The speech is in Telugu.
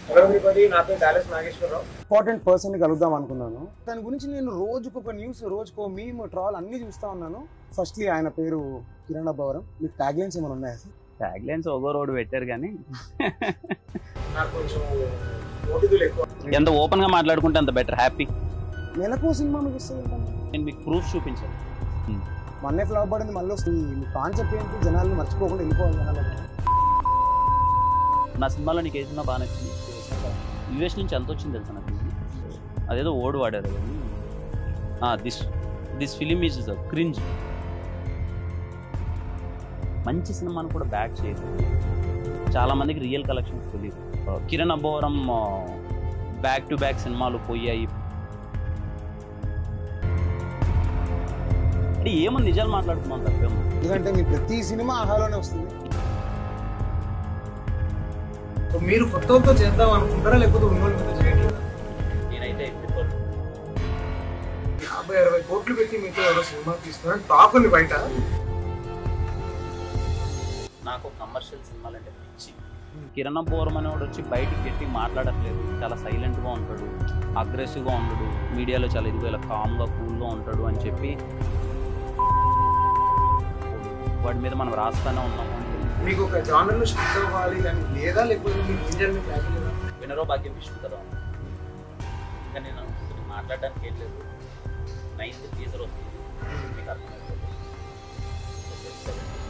హలో ఎవ్రీబడి నా పేరు డాలస్ నాగేశ్వరరావు ఇంపార్టెంట్ పర్సన్ కలుద్దాం అనుకున్నాను దాని గురించి నేను రోజుకు ఒక న్యూస్ రోజుకు మీమ్ ట్రాల్ అన్ని చూస్తా ఉన్నాను ఫస్ట్లీ ఆయన పేరు కిరణ్ అబ్బవరం మీకు ట్యాగ్ లైన్స్ ఏమైనా ఉన్నాయా ట్యాగ్ లైన్స్ ఒగో రోడ్ పెట్టారు కానీ నాకు కొంచెం ఓటిదులు ఎక్కువ ఎంత ఓపెన్ గా మాట్లాడుకుంటే అంత బెటర్ హ్యాపీ నెలకు సినిమా మీకు వస్తుంది ఏంటన్నా? నేను మీకు ప్రూఫ్ చూపించాను మొన్నే ఫ్లాప్ పడింది మళ్ళీ వస్తుంది మీ కాన్సెప్ట్ ఏంటి జనాలను మర్చిపోకుండా వెళ్ళిపోవాలి జనాలు నా సినిమాలో నీకు ఏ సినిమా బాగా నచ్చింది యూఎస్ నుంచి ఎంత వచ్చింది తెలుసా నాకు అదేదో ఓడి వాడారు this this film is cringe మంచి సినిమాను కూడా బ్యాక్ చేయదు చాలా మందికి రియల్ కలెక్షన్స్ తెలియదు ఆ, Kiran Abbavaram back to back సినిమాలు పోయాయి అంటే ఏమో నిజాలు మాట్లాడుతున్నాం తప్పేమో ఎందుకంటే మీ ప్రతి సినిమా ఆహాలోనే వస్తుంది సో మీరు కొత్తతో చేద్దాం అనుకుంటారా లేకపోతే ఉన్న వాళ్ళతో చేయట్లేదా నేనైతే prefer యాభై అరవై కోట్లు పెట్టి మీతో ఏదో సినిమా తీసుకున్నాను టాక్ ఉంది బయట నాకు కమర్షియల్ సినిమాలు అంటే పిచ్చి కిరణ్ బోరం అనేవాడు వచ్చి బయటికి పెట్టి మాట్లాడట్లేదు చాలా సైలెంట్గా ఉంటాడు అగ్రెసివ్గా ఉండడు మీడియాలో చాలా ఇదిగో ఇలా కామ్గా కూల్గా ఉంటాడు అని చెప్పి వాడి మీద మనం రాస్తానే ఉన్నాము మీకు ఒక జానర్ స్టిక్ అవ్వాలి కానీ లేదా లేకపోతే మీకు ఇంజన్ ప్యాక్ లేదా వినరో భాగ్యం విష్ణు కదా ఇంకా నేను అసలు మాట్లాడడానికి ఏం లేదు నైన్త్ టీజర్ వస్తుంది మీకు అర్థమైపోతుంది